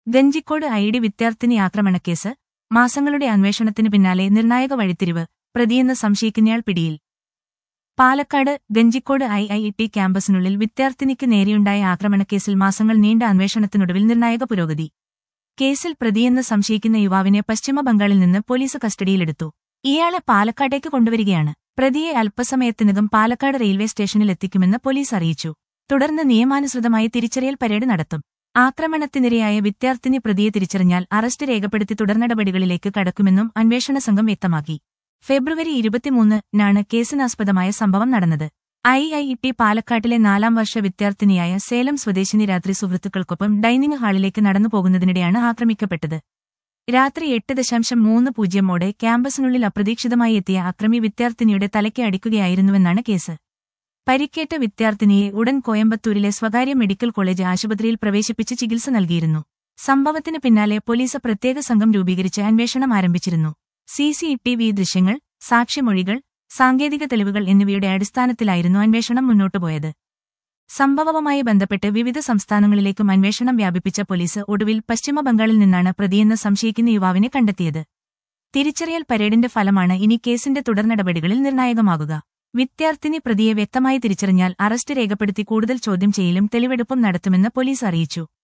Kanjikode I D വിദ്യാർത്ഥിനി ആക്രമണക്കേസ് മാസങ്ങളുടെ അന്വേഷണത്തിന് പിന്നാലെ നിർണായക വഴിത്തിരിവ് പ്രതിയെന്ന് സംശയിക്കുന്നയാൾ പിടിയിൽ Palakkad Kanjikode I I T ക്യാമ്പസിനുള്ളിൽ വിദ്യാർത്ഥിനിക്ക് നേരെയുണ്ടായ ആക്രമണക്കേസിൽ മാസങ്ങൾ നീണ്ട അന്വേഷണത്തിനൊടുവിൽ നിർണായക പുരോഗതി കേസിൽ പ്രതിയെന്ന് സംശയിക്കുന്ന യുവാവിനെ പശ്ചിമ ബംഗാളിൽ നിന്ന് പോലീസ് കസ്റ്റഡിയിലെടുത്തു ഇയാളെ പാലക്കാട്ടേക്ക് കൊണ്ടുവരികയാണ് പ്രതിയെ അല്പസമയത്തിനകം പാലക്കാട് റെയിൽവേ സ്റ്റേഷനിൽ എത്തിക്കുമെന്ന് പോലീസ് അറിയിച്ചു തുടർന്ന് നിയമാനുസൃതമായി തിരിച്ചറിയൽ പരേഡ് നടത്തും ആക്രമണത്തിനിരയായ വിദ്യാർത്ഥിനി പ്രതിയെ തിരിച്ചറിഞ്ഞാൽ അറസ്റ്റ് രേഖപ്പെടുത്തി തുടർനടപടികളിലേക്ക് കടക്കുമെന്നും അന്വേഷണ സംഘം വ്യക്തമാക്കി ഫെബ്രുവരി ഇരുപത്തിമൂന്നിനാണ് കേസിനാസ്പദമായ സംഭവം നടന്നത് ഐ ഐ ടി പാലക്കാട്ടിലെ നാലാം വർഷ വിദ്യാർത്ഥിനിയായ സേലം സ്വദേശിനി രാത്രി സുഹൃത്തുക്കൾക്കൊപ്പം ഡൈനിങ് ഹാളിലേക്ക് നടന്നു പോകുന്നതിനിടെയാണ് ആക്രമിക്കപ്പെട്ടത് രാത്രി എട്ട് ദശാംശം മൂന്ന് പൂജ്യമോടെ ക്യാമ്പസിനുള്ളിൽ അപ്രതീക്ഷിതമായി എത്തിയ അക്രമി വിദ്യാർത്ഥിനിയുടെ തലയ്ക്ക് അടിക്കുകയായിരുന്നുവെന്നാണ് കേസ് പരിക്കേറ്റ വിദ്യാർത്ഥിനിയെ ഉടൻ കോയമ്പത്തൂരിലെ സ്വകാര്യ മെഡിക്കൽ കോളേജ് ആശുപത്രിയിൽ പ്രവേശിപ്പിച്ച് ചികിത്സ നൽകിയിരുന്നു സംഭവത്തിന് പിന്നാലെ പോലീസ് പ്രത്യേക സംഘം രൂപീകരിച്ച് അന്വേഷണം ആരംഭിച്ചിരുന്നു സി സി ടി വി ദൃശ്യങ്ങൾ സാക്ഷിമൊഴികൾ സാങ്കേതിക തെളിവുകൾ എന്നിവയുടെ അടിസ്ഥാനത്തിലായിരുന്നു അന്വേഷണം മുന്നോട്ടുപോയത് സംഭവവുമായി ബന്ധപ്പെട്ട് വിവിധ സംസ്ഥാനങ്ങളിലേക്കും അന്വേഷണം വ്യാപിപ്പിച്ച പോലീസ് ഒടുവിൽ പശ്ചിമ ബംഗാളിൽ നിന്നാണ് പ്രതിയെന്ന് സംശയിക്കുന്ന യുവാവിനെ കണ്ടെത്തിയത് തിരിച്ചറിയൽ പരേഡിന്റെ ഫലമാണ് ഇനി കേസിന്റെ തുടർനടപടികളിൽ നിർണായകമാകുക വിദ്യാർത്ഥിനി പ്രതിയെ വ്യക്തമായി തിരിച്ചറിഞ്ഞാൽ അറസ്റ്റ് രേഖപ്പെടുത്തി കൂടുതൽ ചോദ്യം ചെയ്യലും തെളിവെടുപ്പും നടത്തുമെന്ന് പോലീസ് അറിയിച്ചു